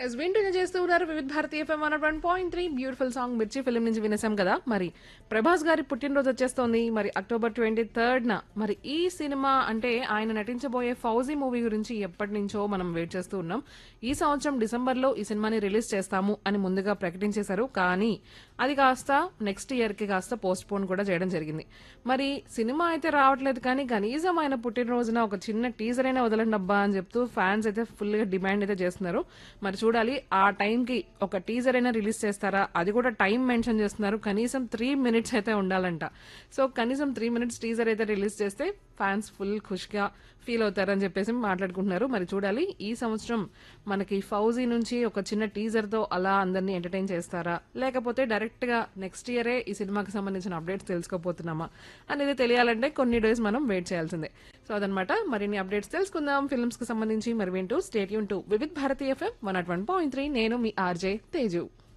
yes వింటూనే చేస్తూ ఉన్నారు Vividh Bharati FM one one point three beautiful song Mirchi film నుంచి వినేసాం కదా మరి ప్రభాస్ గారి పుట్టినరోజు వచ్చేస్తోంది మరి అక్టోబర్ ట్వంటీ థర్డ్ న మరి ఈ సినిమా అంటే ఆయన నటించబోయే ఫౌజీ మూవీ గురించి ఎప్పటి నుంచో మనం వెయిట్ చేస్తూ ఉన్నాం ఈ సంవత్సరం డిసెంబర్ లో ఈ సినిమాని రిలీజ్ చేస్తాము అని ముందుగా ప్రకటించేశారు కానీ అది కాస్త నెక్స్ట్ ఇయర్ కి కాస్త పోస్ట్ పోన్ కూడా చేయడం జరిగింది మరి సినిమా అయితే రావట్లేదు కానీ కనీసం ఆయన పుట్టినరోజున ఒక చిన్న టీజర్ అయినా వదలండి అబ్బా అని చెప్తూ ఫ్యాన్స్ అయితే ఫుల్ గా డిమాండ్ అయితే చేస్తున్నారు మరి చూడాలి ఆ టైం కి ఒక టీజర్ అయినా రిలీజ్ చేస్తారా అది కూడా టైం మెన్షన్ చేస్తున్నారు కనీసం త్రీ మినిట్స్ అయితే ఉండాలంట సో కనీసం త్రీ మినిట్స్ టీజర్ అయితే రిలీజ్ చేస్తే ఫ్యాన్స్ ఫుల్ ఖుష్గా ఫీల్ అవుతారని చెప్పేసి మాట్లాడుకుంటున్నారు మరి చూడాలి ఈ సంవత్సరం మనకి ఫౌజీ నుంచి ఒక చిన్న టీజర్ తో అలా అందరినీ ఎంటర్టైన్ చేస్తారా లేకపోతే డైరెక్ట్ గా నెక్స్ట్ ఇయరే ఈ సినిమాకి సంబంధించిన అప్డేట్స్ తెలుసుకోపోతున్నామా అనేది తెలియాలంటే కొన్ని డేస్ మనం వెయిట్ చేయాల్సిందే సో అదనమాట మరిన్ని అప్డేట్స్ తెలుసుకుందాం ఫిల్మ్స్ కి సంబంధించి మరి వింటూ స్టేట్ యూన్ to Vividh Bharati FM one naught one point three నేను మీ ఆర్జే తేజు